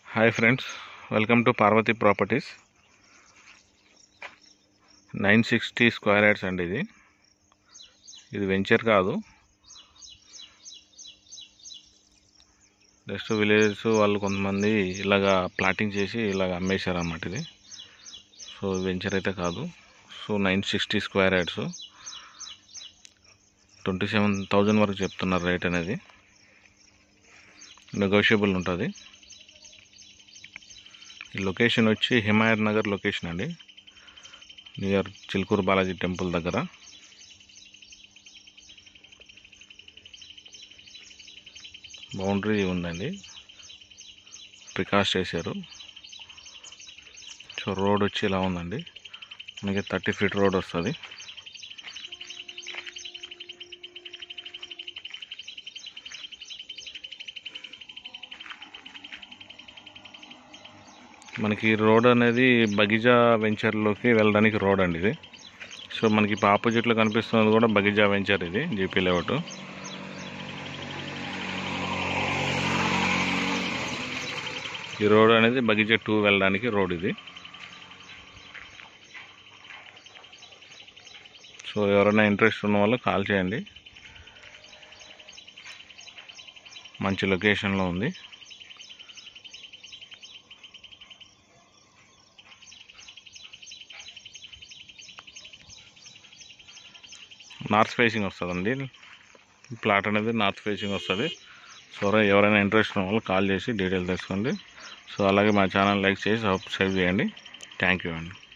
hi friends welcome to Parvathi properties nine sixty square yards అండి ఇది ఇది వెంచర్ కాదు జస్ట్ విలేజెస్ వాళ్ళు కొంతమంది ఇలాగా ప్లాటింగ్ చేసి ఇలాగ అమ్మేశారు అన్నమాట ఇది సో వెంచర్ అయితే కాదు so nine sixty square yards twenty seven thousand వరకు చెప్తున్నారు రేట్ అనేది నెగోషియబుల్ ఉంటుంది ఈ లొకేషన్ వచ్చి హిమాయత్ నగర్ లొకేషన్ అండి నియర్ చిలుకూరు బాలాజీ టెంపుల్ దగ్గర బౌండరీ ఉందండి ప్రికాస్ట్ చేశారు సో రోడ్ వచ్చి ఇలా ఉందండి మనకి థర్టీ ఫీట్ రోడ్ వస్తుంది మనకి రోడ్ అనేది బగిజా వెంచర్లోకి వెళ్ళడానికి రోడ్ అండి ఇది సో మనకి ఇప్పుడు ఆపోజిట్లో కనిపిస్తున్నది కూడా బగిజా వెంచర్ ఇది జీపీ లేఅవుట్ ఈ రోడ్ అనేది బగిజా టూ వెళ్ళడానికి రోడ్ ఇది సో ఎవరైనా ఇంట్రెస్ట్ ఉన్న వాళ్ళు కాల్ చేయండి మంచి లొకేషన్లో ఉంది నార్త్ ఫేసింగ్ వస్తుందండి ప్లాట్ అనేది నార్త్ ఫేసింగ్ వస్తుంది సో ఎవరైనా ఇంట్రెస్ట్ ఉన్న వాళ్ళు కాల్ చేసి డీటెయిల్ తెలుసుకోండి సో అలాగే మా ఛానల్ లైక్ చేసి సబ్స్క్రైబ్ చేయండి థ్యాంక్ యూ అండి